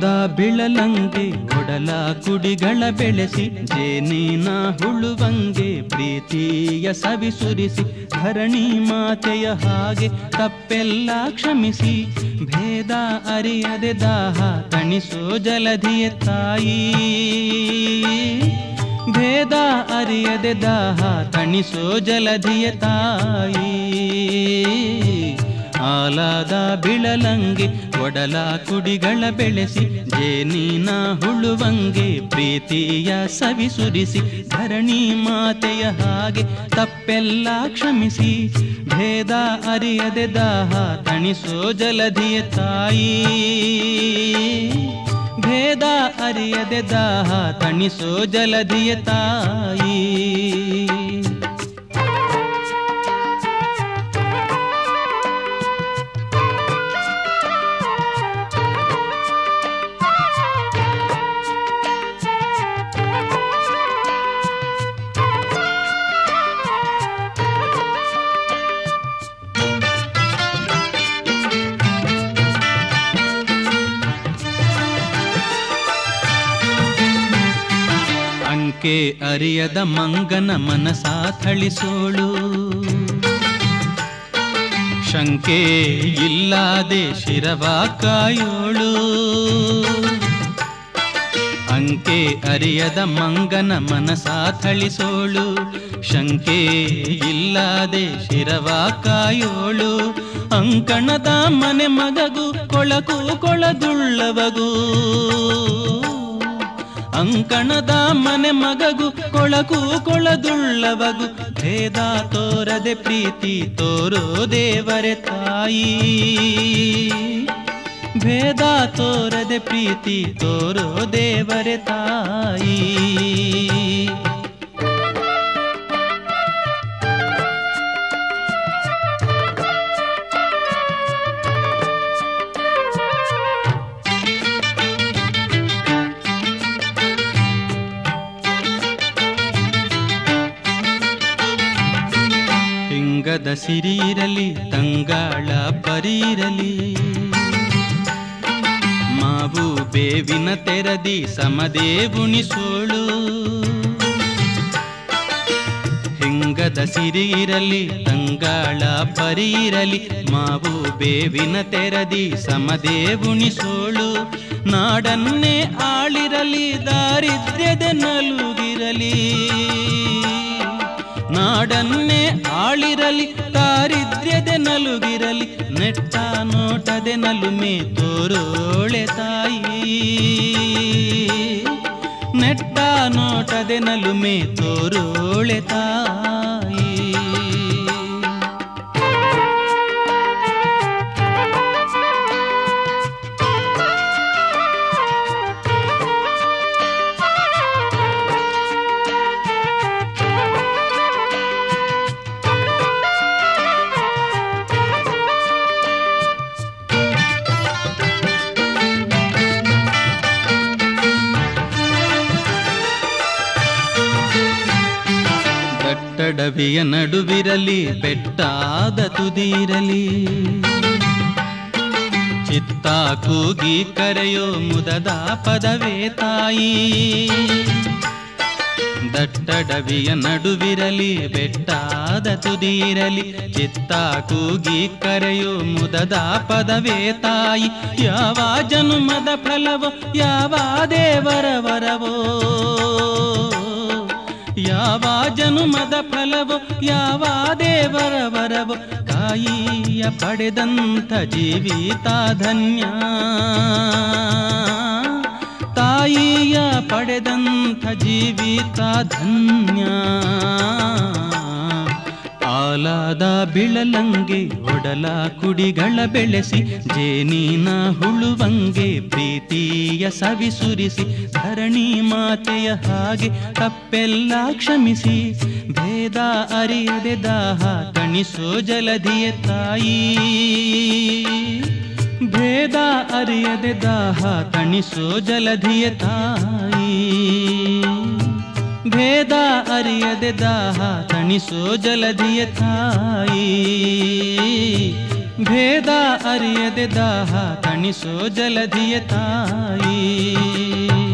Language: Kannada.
ಆಲಾದ ಬಿಳಲಂಗೆ ಒಡಲ ಕುಡಿಗಳ ಬೆಳೆಸಿ ಜೇನಿನ ಹುಳುವಂಗೆ ಪ್ರೀತಿಯ ಸವಿ ಸುರಿಸಿ ಧರಣಿ ಮಾತೆಯ ಹಾಗೆ ತಪ್ಪೆಲ್ಲ ಕ್ಷಮಿಸಿ ಭೇದ ಅರಿಯದೆ ದಾಹ ತಣಿಸೋ ಜಲಧಿಯ ತಾಯಿ ಭೇದ ಅರಿಯದೆ ದಾಹ ತಣಿಸೋ ಜಲಧಿಯ ತಾಯಿ ಆಲಾದ ಬಿಳಲಂಗೆ ಒಡಲ ಕುಡಿಗಳ ಬೆಳೆಸಿ ಜೇನಿನ ಹುಳುವಂಗೆ ಪ್ರೀತಿಯ ಸವಿ ಸುರಿಸಿ ಧರಣಿ ಮಾತೆಯ ಹಾಗೆ ತಪ್ಪೆಲ್ಲ ಕ್ಷಮಿಸಿ ಭೇದ ಅರಿಯದೆ ದಾಹ ತಣಿಸೋ ಜಲಧಿಯ ತಾಯಿ ಭೇದ ಅರಿಯದೆ ದಾಹ ತಣಿಸೋ ಜಲಧಿಯ ತಾಯಿ ಅಂಕೆ ಅರಿಯದ ಮಂಗನ ಮನಸ ಥಳಿಸೋಳು ಶಂಕೆ ಇಲ್ಲದೆ ಶಿರವ ಕಾಯೋಳು ಅಂಕೆ ಅರಿಯದ ಮಂಗನ ಮನಸ ಥಳಿಸೋಳು ಶಂಕೆ ಇಲ್ಲದೆ ಶಿರವ ಕಾಯೋಳು ಅಂಕಣದ ಮನೆ ಮಗಗೂ ಕೊಳಕು ಕೊಳಗುಳ್ಳವಗೂ ಅಂಕಣದ ಮನೆ ಮಗಗೂ ಕೊಳಕು ಕೊಳದುಳ್ಳವಗೂ ಭೇದ ತೋರದೆ ಪ್ರೀತಿ ತೋರೋ ದೇವರೆ ತಾಯಿ ಭೇದ ತೋರದೆ ಪ್ರೀತಿ ತೋರೋ ದೇವರೆ ತಾಯಿ ಹಿಂಗದ ಸಿರಿರಲಿ ತಂಗಾಳ ಬರೀರಲಿ ಮಾವು ಬೇವಿನ ತೆರದಿ ಸಮದೇವುಣಿಸೋಳು ಹಿಂಗದ ಸಿರಿರಲಿ ತಂಗಾಳ ಬರೀರಲಿ ಮಾವು ಬೇವಿನ ತೆರದಿ ಸಮದೇವುಣಿಸೋಳು ನಾಡನ್ನೇ ಆಳಿರಲಿ ದಾರಿದ್ರ್ಯದ ನಲುಗಿರಲಿ ನಾಡನ್ನೇ ಆಳಿರಲಿ ದಾರಿದ್ರ್ಯದ ನಲುಗಿರಲಿ ನೆಟ್ಟ ನೋಟದೆ ನಲುಮೆ ತೋರೋಳೆ ತಾಯಿ ನೆಟ್ಟ ನೋಟದೆ ನಲುಮೆ ತೋರೋಳೆ ತಾಯಿ ದಟ್ಟಡವಿಯ ನಡುವಿರಲಿ ಬೆಟ್ಟಾದ ತುದಿರಲಿ ಚಿತ್ತ ಕೂಗಿ ಕರೆಯೋ ಮುದದ ಪದವೇ ತಾಯಿ ದಟ್ಟಡವಿಯ ನಡುವಿರಲಿ ಬೆಟ್ಟಾದ ತುದಿರಲಿ ಚಿತ್ತ ಕೂಗಿ ಕರೆಯೋ ಮುದದ ಪದವೇ ತಾಯಿ ಯಾವ ಜನುಮದ ಫಲವೋ ಯಾವ ದೇವರ ವರವೋ ಯಾವ ಜನುಮದ ಫಲವೋ ಯಾವ ದೇವರ ವರವೋ ತಾಯಿಯ ಪಡೆದಂಥ ಜೀವಿತ ಧನ್ಯ ತಾಯಿಯ ಪಡೆದಂಥ ಜೀವಿತ ಧನ್ಯ ಆಲಾದ ಬಿಳಲಂಗೆ ಒಡಲ ಕುಡಿಗಳ ಬೆಳೆಸಿ ಜೇನಿನ ಹುಳುವಂಗೆ ಪ್ರೀತಿಯ ಸವಿ ಸುರಿಸಿ ಧರಣಿ ಮಾತೆಯ ಹಾಗೆ ತಪ್ಪೆಲ್ಲ ಕ್ಷಮಿಸಿ ಭೇದ ಅರಿಯದೆ ದಾಹ ತಣಿಸೋ ಜಲಧಿಯ ತಾಯಿ ಭೇದ ಅರಿಯದೆ ದಾಹ ತಣಿಸೋ ಜಲಧಿಯ ತಾಯಿ ಭೇದ ಅರಿಯದೆ ದಾಹ ತಣಿಸೋ ಜಲಧಿಯ ತಾಯಿ ಭೇದ ಅರಿಯದೆ ದಾಹ ತಣಿಸೋ ಜಲಧಿಯ ತಾಯಿ